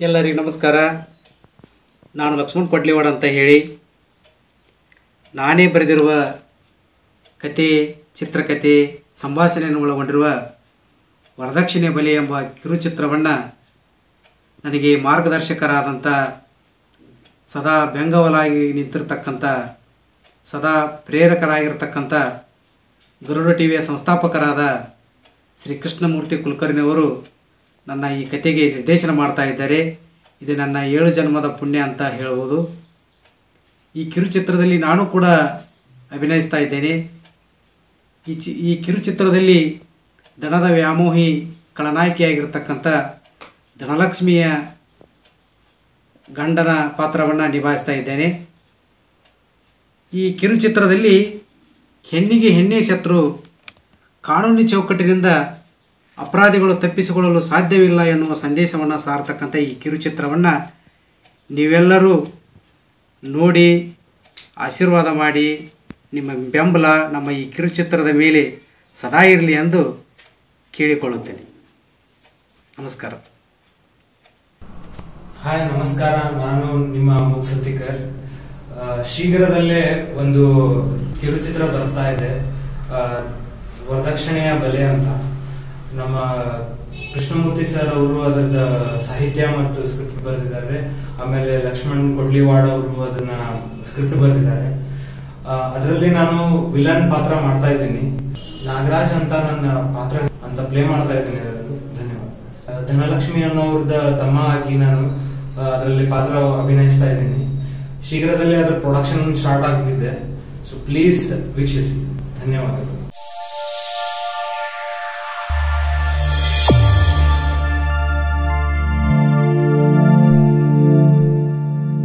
ಎಲ್ಲರಿಗೂ ನಮಸ್ಕಾರ ನಾನು ಲಕ್ಷ್ಮಣ್ ಕೊಡ್ಲಿವಾಡ್ ಅಂತ ಹೇಳಿ ನಾನೇ ಬರೆದಿರುವ ಕತೆ ಚಿತ್ರಕಥೆ ಸಂಭಾಷಣೆಯನ್ನು ಒಳಗೊಂಡಿರುವ ವರದಕ್ಷಿಣೆ ಬಲಿ ಎಂಬ ಕಿರುಚಿತ್ರವನ್ನು ನನಗೆ ಮಾರ್ಗದರ್ಶಕರಾದಂಥ ಸದಾ ಬೆಂಗವಲಾಗಿ ನಿಂತಿರ್ತಕ್ಕಂಥ ಸದಾ ಪ್ರೇರಕರಾಗಿರ್ತಕ್ಕಂಥ ಗರುಡ ಟಿ ವಿಯ ಸಂಸ್ಥಾಪಕರಾದ ಶ್ರೀ ಕೃಷ್ಣಮೂರ್ತಿ ಕುಲಕರ್ಣಿಯವರು ನನ್ನ ಈ ಕತೆಗೆ ನಿರ್ದೇಶನ ಮಾಡ್ತಾ ಇದ್ದಾರೆ ಇದು ನನ್ನ ಏಳು ಜನ್ಮದ ಪುಣ್ಯ ಅಂತ ಹೇಳ್ಬೋದು ಈ ಕಿರುಚಿತ್ರದಲ್ಲಿ ನಾನು ಕೂಡ ಅಭಿನಯಿಸ್ತಾ ಇದ್ದೇನೆ ಈ ಚಿ ಈ ಕಿರುಚಿತ್ರದಲ್ಲಿ ದಣದ ವ್ಯಾಮೋಹಿ ಖಳನಾಯಕಿಯಾಗಿರ್ತಕ್ಕಂಥ ಧನಲಕ್ಷ್ಮಿಯ ಗಂಡನ ಪಾತ್ರವನ್ನು ನಿಭಾಯಿಸ್ತಾ ಇದ್ದೇನೆ ಈ ಕಿರುಚಿತ್ರದಲ್ಲಿ ಹೆಣ್ಣಿಗೆ ಹೆಣ್ಣೇ ಶತ್ರು ಕಾನೂನು ಚೌಕಟ್ಟಿನಿಂದ ಅಪರಾಧಿಗಳು ತಪ್ಪಿಸಿಕೊಳ್ಳಲು ಸಾಧ್ಯವಿಲ್ಲ ಎನ್ನುವ ಸಂದೇಶವನ್ನು ಸಾರತಕ್ಕಂಥ ಈ ಕಿರುಚಿತ್ರವನ್ನು ನೀವೆಲ್ಲರೂ ನೋಡಿ ಆಶೀರ್ವಾದ ಮಾಡಿ ನಿಮ್ಮ ಬೆಂಬಲ ನಮ್ಮ ಈ ಕಿರುಚಿತ್ರದ ಮೇಲೆ ಸದಾ ಇರಲಿ ಎಂದು ಕೇಳಿಕೊಳ್ಳುತ್ತೇನೆ ನಮಸ್ಕಾರ ಹಾಯ್ ನಮಸ್ಕಾರ ನಾನು ನಿಮ್ಮ ಮುಕ್ ಸತಿಕರ್ ಆ, ಶೀಘ್ರದಲ್ಲೇ ಒಂದು ಕಿರುಚಿತ್ರ ಬರ್ತಾ ಇದೆ ಆ, ವರದಕ್ಷಿಣೆಯ ಬೆಲೆ ಅಂತ ನಮ್ಮ ಕೃಷ್ಣಮೂರ್ತಿ ಸರ್ ಅವರು ಅದರದ ಸಾಹಿತ್ಯ ಮತ್ತು ಸ್ಕ್ರಿಪ್ಟ್ ಬರೆದಿದ್ದಾರೆ ಆಮೇಲೆ ಲಕ್ಷ್ಮಣ್ ಕೊಡ್ಲಿವಾಡ್ ಅವರು ಅದನ್ನ ಸ್ಕ್ರಿಪ್ಟ್ ಬರೆದಿದ್ದಾರೆ ಅದರಲ್ಲಿ ನಾನು ವಿಲನ್ ಪಾತ್ರ ಮಾಡ್ತಾ ಇದ್ದೀನಿ ನಾಗರಾಜ್ ಅಂತ ನನ್ನ ಪಾತ್ರ ಅಂತ ಪ್ಲೇ ಮಾಡ್ತಾ ಇದ್ದೀನಿ ಅದರಲ್ಲಿ ಧನ್ಯವಾದ ಆ, ಧನಲಕ್ಷ್ಮಿ ಅನ್ನೋರ್ದ ತಮ್ಮ ಆಗಿ ನಾನು ಆ, ಅದರಲ್ಲಿ ಪಾತ್ರ ಅಭಿನಯಿಸ್ತಾ ಇದ್ದೀನಿ ಶೀಘ್ರದಲ್ಲೇ ಅದರ ಪ್ರೊಡಕ್ಷನ್ ಸ್ಟಾರ್ಟ್ ಆಗಲಿದೆ ಸೊ ಪ್ಲೀಸ್ ವೀಕ್ಷಿಸಿ ಧನ್ಯವಾದಗಳು